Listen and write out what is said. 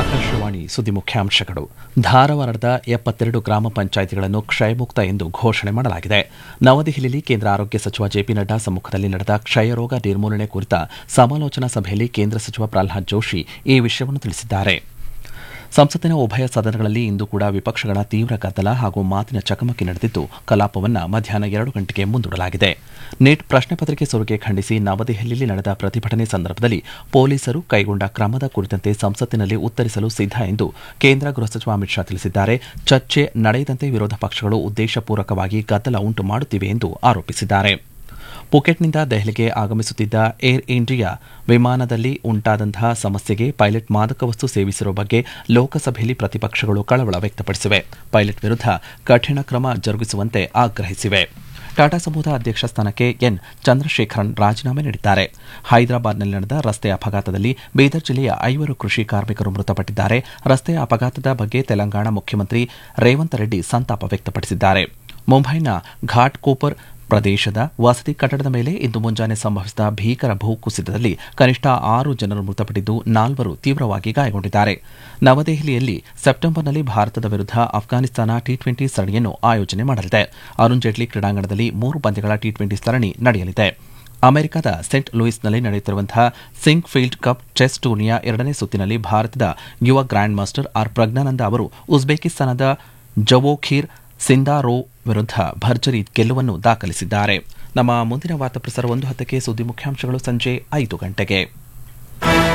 ಆಕಾಶವಾಣಿ ಸುದ್ದಿ ಮುಖ್ಯಾಂಶಗಳು ಧಾರವಾಡದ ಎಪ್ಪತ್ತೆರಡು ಗ್ರಾಮ ಪಂಚಾಯಿತಿಗಳನ್ನು ಕ್ಷಯಮುಕ್ತ ಎಂದು ಘೋಷಣೆ ಮಾಡಲಾಗಿದೆ ನವದೆಹಲಿಯಲ್ಲಿ ಕೇಂದ್ರ ಆರೋಗ್ಯ ಸಚಿವ ಜೆಪಿ ನಡ್ಡಾ ಸಮ್ಮುಖದಲ್ಲಿ ನಡೆದ ಕ್ಷಯರೋಗ ನಿರ್ಮೂಲನೆ ಕುರಿತ ಸಮಾಲೋಚನಾ ಸಭೆಯಲ್ಲಿ ಕೇಂದ್ರ ಸಚಿವ ಪ್ರಹ್ಲಾದ್ ಜೋಶಿ ಈ ವಿಷಯವನ್ನು ತಿಳಿಸಿದ್ದಾರೆ ಸಂಸತ್ತಿನ ಉಭಯ ಸದನಗಳಲ್ಲಿ ಇಂದು ಕೂಡ ವಿಪಕ್ಷಗಳ ತೀವ್ರ ಗದ್ದಲ ಹಾಗೂ ಮಾತಿನ ಚಕಮಕಿ ನಡೆದಿದ್ದು ಕಲಾಪವನ್ನು ಮಧ್ಯಾಹ್ನ ಎರಡು ಗಂಟೆಗೆ ಮುಂದೂಡಲಾಗಿದೆ ನೀಟ್ ಪ್ರಶ್ನೆ ಪತ್ರಿಕೆ ಸೋರಿಕೆ ಖಂಡಿಸಿ ನವದೆಹಲಿಯಲ್ಲಿ ನಡೆದ ಪ್ರತಿಭಟನೆ ಸಂದರ್ಭದಲ್ಲಿ ಪೊಲೀಸರು ಕೈಗೊಂಡ ಕ್ರಮದ ಕುರಿತಂತೆ ಸಂಸತ್ತಿನಲ್ಲಿ ಉತ್ತರಿಸಲು ಸಿದ್ಧ ಎಂದು ಕೇಂದ್ರ ಗೃಹ ಸಚಿವ ಅಮಿತ್ ಶಾ ತಿಳಿಸಿದ್ದಾರೆ ಚರ್ಚೆ ನಡೆಯದಂತೆ ವಿರೋಧ ಪಕ್ಷಗಳು ಉದ್ದೇಶಪೂರ್ವಕವಾಗಿ ಗದ್ದಲ ಉಂಟು ಮಾಡುತ್ತಿವೆ ಎಂದು ಆರೋಪಿಸಿದ್ದಾರೆ ಪುಕೆಟ್ನಿಂದ ದೆಹಲಿಗೆ ಆಗಮಿಸುತ್ತಿದ್ದ ಏರ್ ಇಂಡಿಯಾ ವಿಮಾನದಲ್ಲಿ ಉಂಟಾದಂತಹ ಸಮಸ್ಯೆಗೆ ಪೈಲಟ್ ಮಾದಕ ವಸ್ತು ಸೇವಿಸಿರುವ ಬಗ್ಗೆ ಲೋಕಸಭೆಯಲ್ಲಿ ಪ್ರತಿಪಕ್ಷಗಳು ಕಳವಳ ವ್ಯಕ್ತಪಡಿಸಿವೆ ಪೈಲಟ್ ವಿರುದ್ಧ ಕಠಿಣ ಕ್ರಮ ಜರುಗಿಸುವಂತೆ ಆಗ್ರಹಿಸಿವೆ ಟಾಟಾ ಸಮೂಹದ ಅಧ್ಯಕ್ಷ ಸ್ಥಾನಕ್ಕೆ ಎನ್ ಚಂದ್ರಶೇಖರನ್ ರಾಜೀನಾಮೆ ನೀಡಿದ್ದಾರೆ ಹೈದರಾಬಾದ್ನಲ್ಲಿ ನಡೆದ ರಸ್ತೆ ಅಪಘಾತದಲ್ಲಿ ಬೀದರ್ ಜಿಲ್ಲೆಯ ಐವರು ಕೃಷಿ ಕಾರ್ಮಿಕರು ಮೃತಪಟ್ಟಿದ್ದಾರೆ ರಸ್ತೆ ಅಪಘಾತದ ಬಗ್ಗೆ ತೆಲಂಗಾಣ ಮುಖ್ಯಮಂತ್ರಿ ರೇವಂತ್ ರೆಡ್ಡಿ ಸಂತಾಪ ವ್ಯಕ್ತಪಡಿಸಿದ್ದಾರೆ ಮುಂಬೈನ ಘಾಟ್ ಕೋಪರ್ ಪ್ರದೇಶದ ವಸತಿ ಕಟ್ಟಡದ ಮೇಲೆ ಇಂದು ಮುಂಜಾನೆ ಸಂಭವಿಸಿದ ಭೀಕರ ಭೂಕುಸಿತದಲ್ಲಿ ಕನಿಷ್ಠ ಆರು ಜನರು ಮೃತಪಟ್ಟಿದ್ದು ನಾಲ್ವರು ತೀವ್ರವಾಗಿ ಗಾಯಗೊಂಡಿದ್ದಾರೆ ನವದೆಹಲಿಯಲ್ಲಿ ಸೆಪ್ಟೆಂಬರ್ನಲ್ಲಿ ಭಾರತದ ವಿರುದ್ಧ ಅಫ್ಘಾನಿಸ್ತಾನ ಟಿ ಟ್ವೆಂಟಿ ಸರಣಿಯನ್ನು ಆಯೋಜನೆ ಮಾಡಲಿದೆ ಅರುಣ್ ಜೇಟ್ಲಿ ಕ್ರೀಡಾಂಗಣದಲ್ಲಿ ಮೂರು ಪಂದ್ಯಗಳ ಟಿ ಟ್ವೆಂಟಿ ಸರಣಿ ನಡೆಯಲಿದೆ ಅಮೆರಿಕದ ಸೆಂಟ್ ಲೂಯಿಸ್ನಲ್ಲಿ ನಡೆಯುತ್ತಿರುವಂತಹ ಸಿಂಕ್ ಫೀಲ್ಡ್ ಕಪ್ ಚೆಸ್ ಟೂರ್ನಿಯ ಎರಡನೇ ಸುತ್ತಿನಲ್ಲಿ ಭಾರತದ ಯುವ ಗ್ರ್ಯಾಂಡ್ ಮಾಸ್ಟರ್ ಆರ್ ಪ್ರಜ್ಞಾನಂದ ಅವರು ಉಜ್ಬೇಕಿಸ್ತಾನದ ಜವೋಖೀರ್ ಸಿಂದಾರೋ ವಿರುದ್ಧ ಭರ್ಜರಿ ಗೆಲುವನ್ನು ದಾಖಲಿಸಿದ್ದಾರೆ ನಮ್ಮ ಮುಂದಿನ ವಾರ್ತಾ ಪ್ರಸಾರ ಒಂದು ಹತ್ತಕ್ಕೆ ಸುದ್ದಿ ಮುಖ್ಯಾಂಶಗಳು ಸಂಜೆ ಐದು ಗಂಟೆಗೆ